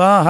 الله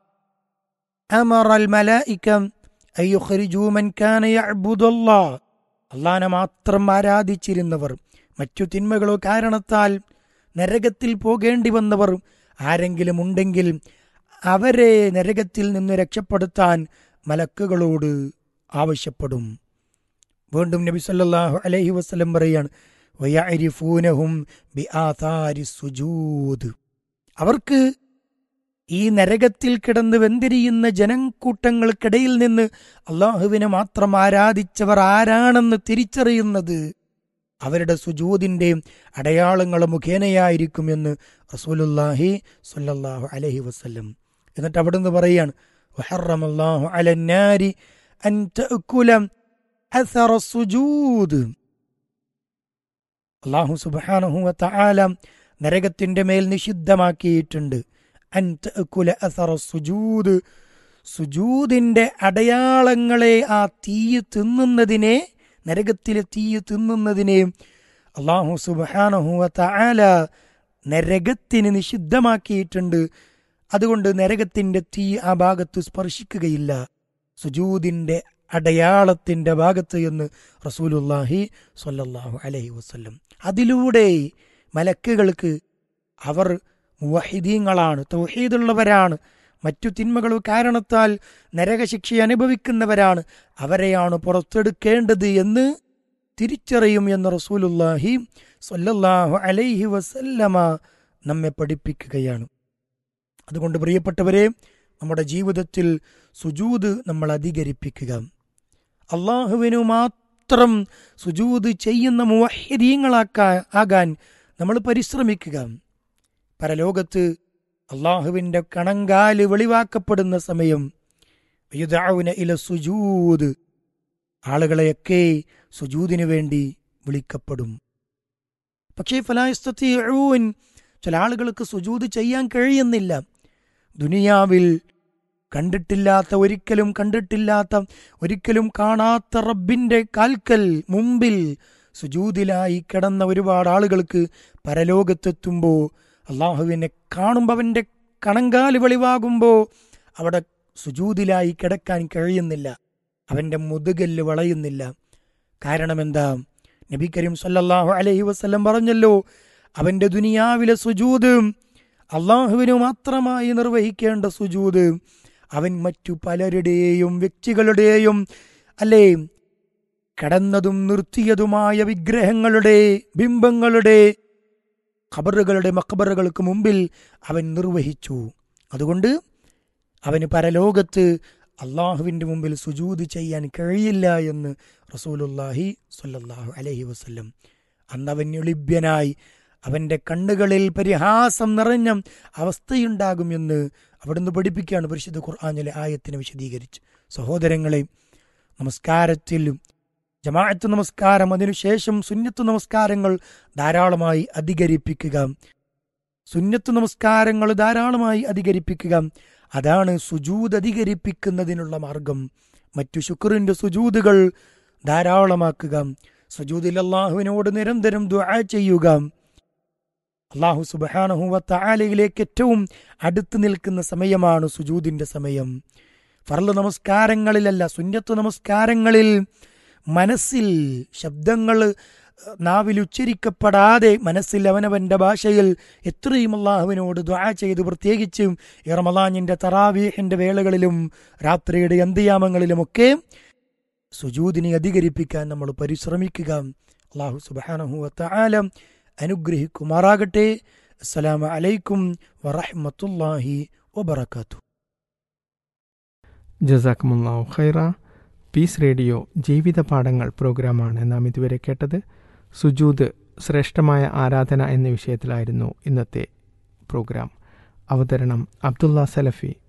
أمر الملائكة أن يخرجوا من كان يعبد الله അള്ളാനെ മാത്രം ആരാധിച്ചിരുന്നവർ മറ്റു തിന്മകളോ കാരണത്താൽ നരകത്തിൽ പോകേണ്ടി വന്നവർ ആരെങ്കിലും ഉണ്ടെങ്കിൽ അവരെ നരകത്തിൽ നിന്ന് രക്ഷപ്പെടുത്താൻ മലക്കുകളോട് ആവശ്യപ്പെടും വീണ്ടും നബി സല്ലല്ലാഹു അലൈഹി വസല്ലം പറയാണ് വയഅരിഫൂനഹും ബിആഥാരി സുജൂദ് അവർക്ക് ഈ നരകത്തിൽ കിടന്ന് വെന്തിരിയുന്ന ജനക്കൂട്ടങ്ങൾക്കിടയിൽ നിന്ന് അള്ളാഹുവിനെ മാത്രം ആരാധിച്ചവർ ആരാണെന്ന് തിരിച്ചറിയുന്നത് അവരുടെ സുജൂദിന്റെ അടയാളങ്ങൾ മുഖേനയായിരിക്കുമെന്ന് റസൂലുല്ലാഹി സ്വല്ലല്ലാഹു അലൈഹി വസല്ലം എന്നിട്ട് അവിടുന്ന് പറയാണ് വഹറമല്ലാഹു അലന്നാരി അൻ തഅക്കുല അസറ സുജൂദ് അള്ളാഹു സുബ്ഹാനഹു വതആല നരകത്തിന്റെ മേൽ നിഷിദ്ധമാക്കിയിട്ടുണ്ട് അൻ തഅക്കുല അസറ സുജൂദ് സുജൂദിന്റെ അടയാളങ്ങളെ ആ തീയ് തിന്നുന്നതിനെ നരകത്തിലെ തീയ് തിന്നുന്നതിനെ അള്ളാഹു സുബ്ഹാനഹു വതആല നരകത്തിന് നിഷിദ്ധമാക്കിയിട്ടുണ്ട് അതുകൊണ്ട് നരകത്തിന്റെ തീ ആ ഭാഗത്ത് സ്പർശിക്കുകയില്ല സുജൂദിന്റെ അടയാളത്തിന്റെ ഭാഗത്ത് എന്ന് റസൂലുല്ലാഹി സ്വല്ലല്ലാഹു അലൈഹി വസല്ലം അതിലൂടെ മലക്കുകൾക്ക് അവർ മുവഹിദീങ്ങളാണ് തൗഹീദുള്ളവരാണ് മറ്റു തിന്മകൾ കാരണത്താൽ നരകശിക്ഷ അനുഭവിക്കുന്നവരാണ് അവരെയാണ് പുറത്തെടുക്കേണ്ടത് എന്ന് തിരിച്ചറിയും എന്ന് റസൂലുല്ലാഹി സ്വല്ലല്ലാഹു അലൈഹി വസല്ലമ നമ്മെ പഠിപ്പിക്കുകയാണ് അതുകൊണ്ട് പ്രിയപ്പെട്ടവരെ നമ്മുടെ ജീവിതത്തിൽ സുജൂദ് നമ്മൾ അധികരിപ്പിക്കുക അള്ളാഹുവിനു മാത്രം സുജൂദ് ചെയ്യുന്ന മുവഹിദീങ്ങളാക്കാ ആകാൻ നമ്മൾ പരിശ്രമിക്കുക പരലോകത്ത് അള്ളാഹുവിന്റെ കണങ്കാല് വെളിവാക്കപ്പെടുന്ന സമയം യുദാവുന ഇല സുജൂദ് ആളുകളെയൊക്കെ സുജൂദിനു വേണ്ടി വിളിക്കപ്പെടും പക്ഷേ ഫലാസ്തീൻ ചില ആളുകൾക്ക് സുജൂദ് ചെയ്യാൻ കഴിയുന്നില്ല ദുനിയാവിൽ കണ്ടിട്ടില്ലാത്ത ഒരിക്കലും കണ്ടിട്ടില്ലാത്ത ഒരിക്കലും കാണാത്ത റബ്ബിന്റെ കാൽക്കൽ മുമ്പിൽ സുജൂദിലായി കിടന്ന ഒരുപാട് ആളുകൾക്ക് പരലോകത്തെത്തുമ്പോൾ അള്ളാഹുവിനെ കാണുമ്പോൾ അവൻ്റെ കണങ്കാല് വെളിവാകുമ്പോൾ അവിടെ സുജൂദിലായി കിടക്കാൻ കഴിയുന്നില്ല അവൻ്റെ മുതുകല്ല് വളയുന്നില്ല കാരണം എന്താ നബി കരീം സല്ലല്ലാഹു അലൈഹി വസല്ലം പറഞ്ഞല്ലോ അവൻ്റെ ദുനിയാവിലെ സുജൂദ് അള്ളാഹുവിനു മാത്രമായി നിർവഹിക്കേണ്ട സുജൂദ് അവൻ മറ്റു പലരുടെയും വ്യക്തികളുടെയും അല്ലേ കടന്നതും നിർത്തിയതുമായ വിഗ്രഹങ്ങളുടെ ബിംബങ്ങളുടെ ഖബറുകളുടെ മക്കബറുകൾക്ക് മുമ്പിൽ അവൻ നിർവഹിച്ചു അതുകൊണ്ട് അവന് പരലോകത്ത് അള്ളാഹുവിൻ്റെ മുമ്പിൽ സുജൂത് ചെയ്യാൻ കഴിയില്ല എന്ന് റസൂലുല്ലാഹി സ്വല്ലല്ലാഹു അലൈഹി വസല്ലം അന്ന് അവൻ എളിഭ്യനായി അവൻ്റെ കണ്ണുകളിൽ പരിഹാസം നിറഞ്ഞ അവസ്ഥയുണ്ടാകുമെന്ന് അവിടുന്ന് പഠിപ്പിക്കുകയാണ് പരിശുദ്ധ ഖുർആാനിലെ ആയത്തിനെ വിശദീകരിച്ച് സഹോദരങ്ങളെ നമസ്കാരത്തിലും ജമാഅത്ത് നമസ്കാരം അതിനുശേഷം സുന്നത്ത് നമസ്കാരങ്ങൾ ധാരാളമായി അധികരിപ്പിക്കുക സുന്നത്ത് നമസ്കാരങ്ങൾ ധാരാളമായി അധികരിപ്പിക്കുക അതാണ് സുജൂത് അധികരിപ്പിക്കുന്നതിനുള്ള മാർഗം മറ്റു ശുക്രിന്റെ സുജൂതുകൾ ധാരാളമാക്കുക സുജൂദിൽ അള്ളാഹുവിനോട് നിരന്തരം ദുആ ചെയ്യുക അള്ളാഹു സുബാനഹുവത്ത ആലയിലേക്ക് ഏറ്റവും അടുത്ത് നിൽക്കുന്ന സമയമാണ് സുജൂദിന്റെ സമയം ഫർള് നമസ്കാരങ്ങളിലല്ല സുന്നത്ത് നമസ്കാരങ്ങളിൽ മനസ്സിൽ ശബ്ദങ്ങൾ നാവിൽ ഉച്ചരിക്കപ്പെടാതെ മനസ്സിൽ അവനവന്റെ ഭാഷയിൽ എത്രയും അള്ളാഹുവിനോട് ദ്വാ ചെയ്ത് പ്രത്യേകിച്ചും ഈ റമലാഞ്ഞിന്റെ തറാവീഹിന്റെ വേളകളിലും രാത്രിയുടെ അന്ത്യയാമങ്ങളിലുമൊക്കെ സുജൂദിനെ അധികരിപ്പിക്കാൻ നമ്മൾ പരിശ്രമിക്കുക അള്ളാഹു സുബാനഹുവത്ത ആലം അനുഗ്രഹിക്കുമാറാകട്ടെ അസ്സലാമു അലൈക്കും വറഹ്മത്തുള്ളാഹി വബറകാതുഹു ജസാക്കുമുല്ലാഹു ഖൈറ പീസ് റേഡിയോ ജീവിത പാഠങ്ങൾ പ്രോഗ്രാമാണ് നാം ഇതുവരെ കേട്ടത് സുജൂദ് ശ്രേഷ്ഠമായ ആരാധന എന്ന വിഷയത്തിലായിരുന്നു ഇന്നത്തെ പ്രോഗ്രാം അവതരണം അബ്ദുള്ള സലഫി